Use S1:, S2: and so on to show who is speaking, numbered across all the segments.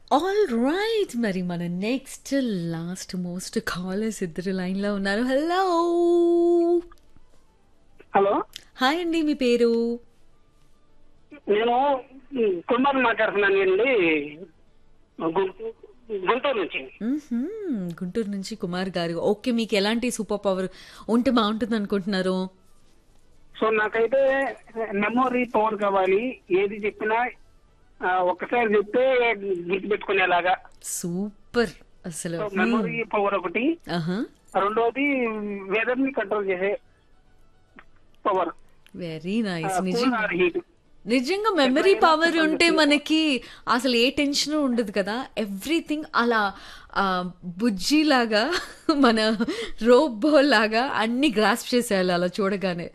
S1: All right మరి మన next last most callers ఇద్దరు లైన్లో ఉన్నారు హలో
S2: హలో
S1: హాయ్ అండి మీ పేరు
S2: నేను కుమార్ మాట్లాడుతున్నాను అండి గు- గుంటూరు నుంచి
S1: మ్మ్హ్మ్. గుంటూరు నుంచి కుమార్ గారు ఓకే మీకు ఎలాంటి సూపర్ పవర్ ఉంటే బాగుంటుంది అనుకుంటున్నారు
S2: సో నాకైతే మెమొరీ పవర్ కావాలి ఏది చెప్పినా ఆ, ఒక్కసారి చెప్తే గుర్తుపెట్టుకునేలాగా
S1: సూపర్ అసలు
S2: సో మెమొరీ పవర్ ఒకటి
S1: ఆహా
S2: రెండోది వెదర్ ని కంట్రోల్ చేసే పవర్
S1: వెరీ నైస్ నిజం
S2: హీట్
S1: నిజంగా మెమరీ పవర్ ఉంటే మనకి అసలు ఏ టెన్షన్ ఉండదు కదా ఎవ్రీథింగ్ అలా ఆ, బుజ్జిలాగా మన రోబో లాగా అన్ని గ్రాస్ప్ చేసేయాలి అలా చూడగానే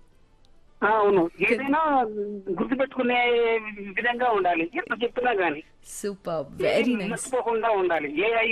S2: అవును ఏదైనా గుర్తుపెట్టుకునే విధంగా ఉండాలి ఎంత చెప్పినా గానీ
S1: సూపర్ వెరీ నైస్
S2: మర్చిపోకుండా ఉండాలి ఏఐ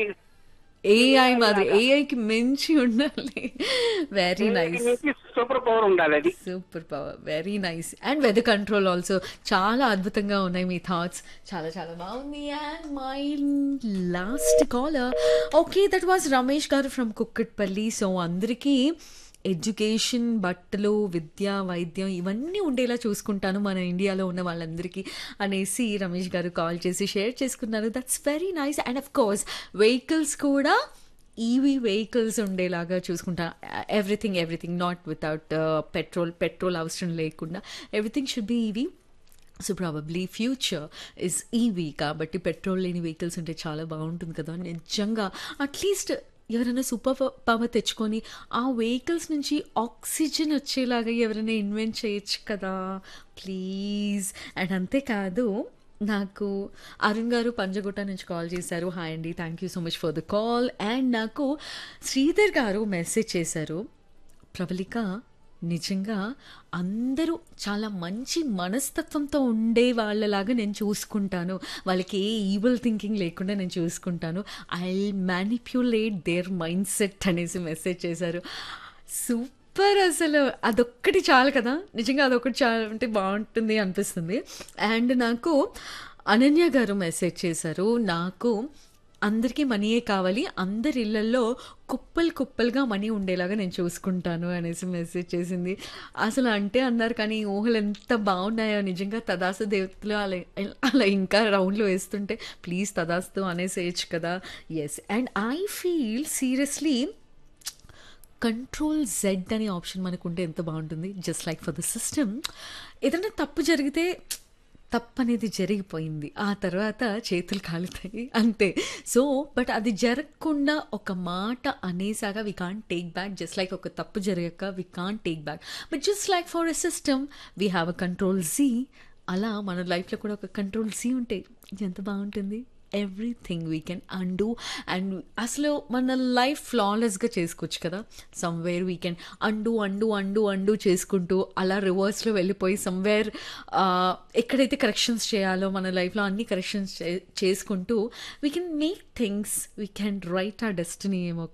S1: ఏఐ మాదిరి ఏఐకి మించి ఉండాలి వెరీ నైస్
S2: సూపర్ పవర్ ఉండాలి అది
S1: super power very nice and weather control also చాలా అద్భుతంగా ఉన్నాయి మీ థాట్స్ చాలా చాలా బాగుంది and my last caller okay that was Ramesh garu from Kukatpally so అందరికీ ఎడ్యుకేషన్ బట్టలు విద్య వైద్యం ఇవన్నీ ఉండేలా చూసుకుంటాను మన ఇండియాలో ఉన్న వాళ్ళందరికీ అనేసి రమేష్ గారు కాల్ చేసి షేర్ చేసుకున్నారు that's very nice and of course vehicles కూడా ఈవీ వెహికల్స్ ఉండేలాగా చూసుకుంటా everything everything not without petrol petrol అవసరం లేకుండా everything should be EV so probably future is EV కాబట్టి పెట్రోల్ లేని వెహికల్స్ ఉంటే చాలా బాగుంటుంది కదా నిజంగా అట్లీస్ట్ ఎవరైనా సూపర్ పవర్ తెచ్చుకొని ఆ వెహికల్స్ నుంచి ఆక్సిజన్ వచ్చేలాగా ఎవరైనా ఇన్వెంట్ చేయొచ్చు కదా ప్లీజ్ అండ్ అంతేకాదు నాకు అరుణ్ గారు పంజగుట్ట నుంచి కాల్ చేశారు హాయ్ అండి thank you so much for the call and నాకు శ్రీధర్ గారు మెసేజ్ చేశారు ప్రబలిక నిజంగా అందరూ చాలా మంచి మనస్తత్వంతో ఉండే వాళ్ళలాగా నేను చూసుకుంటాను వాళ్ళకి ఏ ఈవిల్ థింకింగ్ లేకుండా నేను చూసుకుంటాను I manipulate their mind set అనేసి మెసేజ్ చేశారు సూపర్ అసలు అదొక్కటి చాలు కదా నిజంగా అదొకటి చాలా అంటే బాగుంటుంది అనిపిస్తుంది అండ్ నాకు అనన్య గారు మెసేజ్ చేశారు నాకు అందరికీ మనీయే కావాలి అందరి ఇళ్లలో కుప్పలు కుప్పలుగా మనీ ఉండేలాగా నేను చూసుకుంటాను అనేసి మెసేజ్ చేసింది అసలు అంటే అన్నారు కానీ ఈ ఊహలు ఎంత బాగున్నాయో నిజంగా తదాస్తు దేవతలు అలా అలా ఇంకా రౌండ్లో వేస్తుంటే ప్లీజ్ తదాస్తు అనేసేయచ్చు కదా yes and I feel seriously control Z అనే ఆప్షన్ మనకు ఉంటే ఎంత బాగుంటుంది just like for the system ఏదైనా తప్పు జరిగితే తప్పు అనేది జరిగిపోయింది ఆ తర్వాత చేతులు కాలుతాయి అంతే సో బట్ అది జరగకుండా ఒక మాట అనేసాగా we can't take back just like ఒక తప్పు జరగక we can't take back but just like for a system we have a control Z అలా మన లైఫ్లో కూడా ఒక కంట్రోల్ జీ ఉంటే ఎంత బాగుంటుంది everything we can undo and అసలు మన లైఫ్ ఫ్లాలెస్గా చేసుకోవచ్చు కదా somewhere we can undo undo undo undo చేసుకుంటూ అలా రివర్స్లో వెళ్ళిపోయి సమ్వేర్ ఎక్కడైతే కరెక్షన్స్ చేయాలో మన లైఫ్లో అన్ని కరెక్షన్స్ చేసుకుంటూ we can make things we can right ఆ డెస్టినీ ఏమో